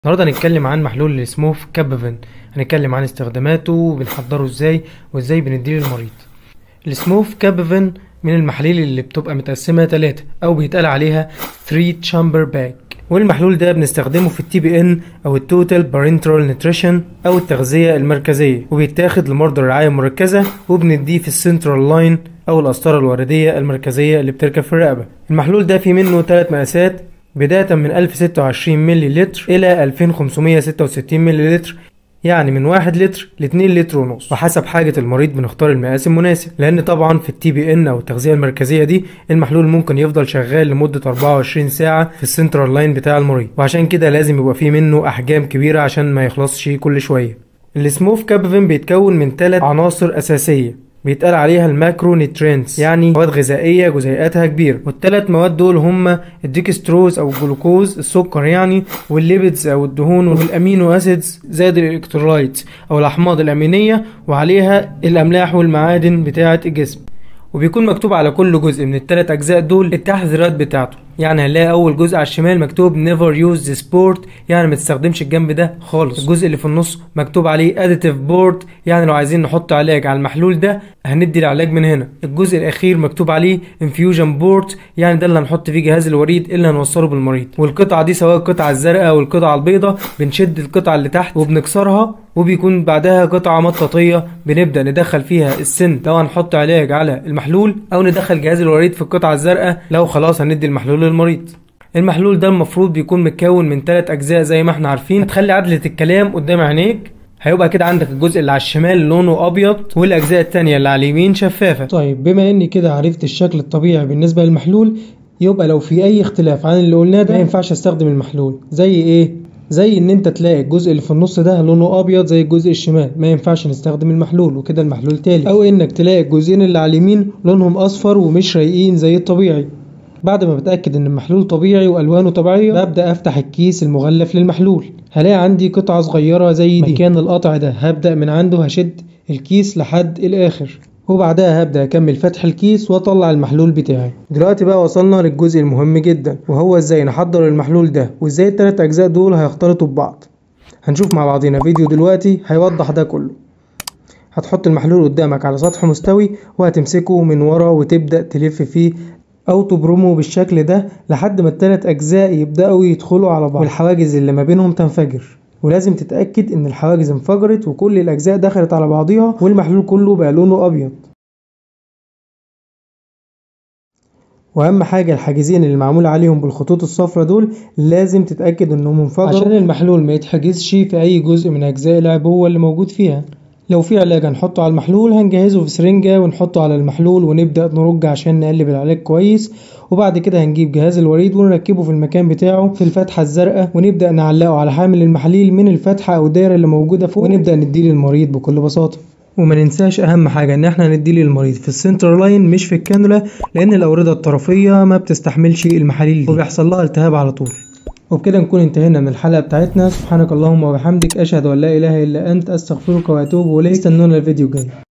النهارده هنتكلم عن محلول السموث كابفن هنتكلم عن استخداماته وبنحضره ازاي وازاي بنديه للمريض السموث كابفن من المحاليل اللي بتبقى متقسمة تلاتة أو بيتقال عليها 3 chamber bag والمحلول ده بنستخدمه في التي بي ان او التوتال بارنترال نيوتريشن او التغذية المركزية وبيتاخد لمرضى الرعاية المركزة وبنديه في السنترال لاين او القسطرة الوردية المركزية اللي بتركب في الرقبة المحلول ده فيه منه تلات مقاسات بداية من 1026 ملي لتر إلى 2566 ملي لتر يعني من واحد لتر لاتنين لتر ونص وحسب حاجة المريض بنختار المقاس المناسب لأن طبعا في التي بي ان أو التغذية المركزية دي المحلول ممكن يفضل شغال لمدة 24 ساعة في السنترال لاين بتاع المريض وعشان كده لازم يبقى فيه منه أحجام كبيرة عشان ما يخلصش كل شوية السموث كابفين بيتكون من ثلاث عناصر أساسية بيتقال عليها الماكرو نيترينتس يعني مواد غذائيه جزيئاتها كبيره والثلاث مواد دول هما الديكستروز او الجلوكوز السكر يعني والليبيدز او الدهون والامينو اسيدز زائد الالكترولايتس او الاحماض الامينيه وعليها الاملاح والمعادن بتاعه الجسم وبيكون مكتوب على كل جزء من الثلاث اجزاء دول التحذيرات بتاعته يعني هنلاقي اول جزء على الشمال مكتوب never use this board يعني ما تستخدمش الجنب ده خالص الجزء اللي في النص مكتوب عليه additive board يعني لو عايزين نحط علاج على المحلول ده هندي العلاج من هنا الجزء الاخير مكتوب عليه infusion board يعني ده اللي هنحط فيه جهاز الوريد اللي هنوصله بالمريض والقطعه دي سواء القطعه الزرقاء او القطعه البيضاء بنشد القطعه اللي تحت وبنكسرها وبيكون بعدها قطعة مطاطية بنبدأ ندخل فيها السن لو هنحط علاج على المحلول أو ندخل جهاز الوريد في القطعة الزرقاء لو خلاص هندي المحلول للمريض المحلول ده المفروض بيكون متكون من ثلاث أجزاء زي ما احنا عارفين هتخلي عدلة الكلام قدام عينيك هيبقى كده عندك الجزء اللي على الشمال لونه ابيض والاجزاء التانية اللي على اليمين شفافة طيب بما اني كده عرفت الشكل الطبيعي بالنسبة للمحلول يبقى لو في اي اختلاف عن اللي قلناه ده ما ينفعش استخدم المحلول زي ايه زي ان انت تلاقي الجزء اللي في النص ده لونه ابيض زي الجزء الشمال ما ينفعش نستخدم المحلول وكده المحلول تالي او انك تلاقي الجزئين اللي على اليمين لونهم اصفر ومش رايقين زي الطبيعي بعد ما بتأكد ان المحلول طبيعي والوانه طبيعية ببدأ افتح الكيس المغلف للمحلول هلاقي عندي قطعة صغيرة زي دي مكان القطع ده هبدأ من عنده هشد الكيس لحد الاخر وبعدها هبدأ أكمل فتح الكيس وأطلع المحلول بتاعي دلوقتي بقى وصلنا للجزء المهم جدا وهو ازاي نحضر المحلول ده وازاي التلات أجزاء دول هيختلطوا ببعض هنشوف مع بعضينا فيديو دلوقتي هيوضح ده كله هتحط المحلول قدامك على سطح مستوي وهتمسكه من ورا وتبدأ تلف فيه او تبرمه بالشكل ده لحد ما التلات اجزاء يبدأوا يدخلوا على بعض والحواجز اللي ما بينهم تنفجر ولازم تتأكد ان الحواجز انفجرت وكل الاجزاء دخلت على بعضيها والمحلول كله بقى لونه ابيض واهم حاجه الحاجزين اللي معمول عليهم بالخطوط الصفرا دول لازم تتاكد انهم انفجروا عشان المحلول ما يتحجزش في اي جزء من اجزاء العبوه اللي موجود فيها لو في علاج هنحطه على المحلول هنجهزه في سرنجة ونحطه على المحلول ونبدأ نرج عشان نقلب العلاج كويس وبعد كده هنجيب جهاز الوريد ونركبه في المكان بتاعه في الفتحة الزرقاء ونبدأ نعلقه على حامل المحاليل من الفتحة أو الدايرة اللي موجودة فوق ونبدأ نديه للمريض بكل بساطة وما ننساش اهم حاجه ان احنا نديه للمريض في السنتر لاين مش في الكانولا لان الاورده الطرفيه ما بتستحملش المحاليل دي وبيحصل لها التهاب على طول وبكده نكون انتهينا من الحلقه بتاعتنا سبحانك اللهم وبحمدك اشهد ان لا اله الا انت استغفرك واتوب اليك استنونا الفيديو الجاي